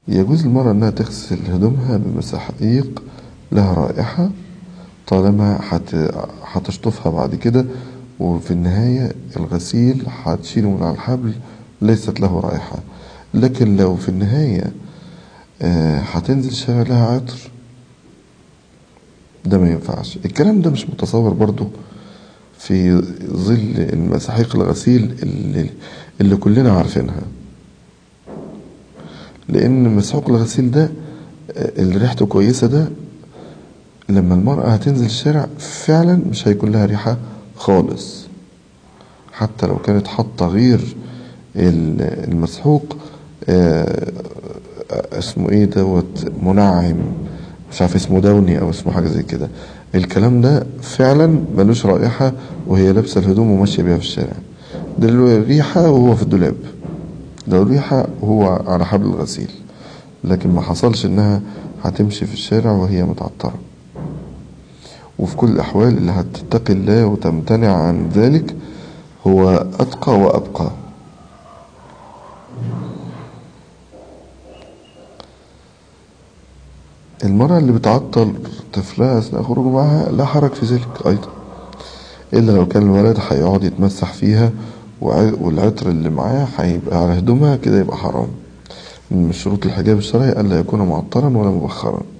يجوز للمرأة إنها تغسل هدومها بمساحيق لها رائحة طالما هت- هتشطفها بعد كده وفي النهاية الغسيل هتشيله من على الحبل ليست له رائحة لكن لو في النهاية آه، هتنزل الشارع لها عطر ده ما ينفعش الكلام ده مش متصور برضو في ظل المساحيق الغسيل اللي, اللي كلنا عارفينها لان مسحوق الغسيل ده آه، اللي ريحته كويسة ده لما المرأة هتنزل الشارع فعلا مش هيكون لها ريحة خالص حتى لو كانت حاطة غير ال- المسحوق آه، آه، اسمه ايه دوت منعم مش عارف اسمه دوني او اسمه حاجة زي كده الكلام ده فعلا ملوش رائحة وهي لابسة الهدوم وماشية بيها في الشارع ده له ريحة وهو في الدولاب ده له ريحة وهو على حبل الغسيل لكن ما حصلش انها هتمشي في الشارع وهي متعطرة وفي كل الأحوال اللي هتتقي الله وتمتنع عن ذلك هو أتقى وأبقى المرأة اللي بتعطل طفلها أثناء خروجه معها لا حرج في ذلك أيضا إلا لو كان الولد هيقعد يتمسح فيها وع- والعطر اللي معاه هيبقى على هدومها كده يبقى حرام من شروط الحجاب الشرعي ألا يكون معطرا ولا مبخرا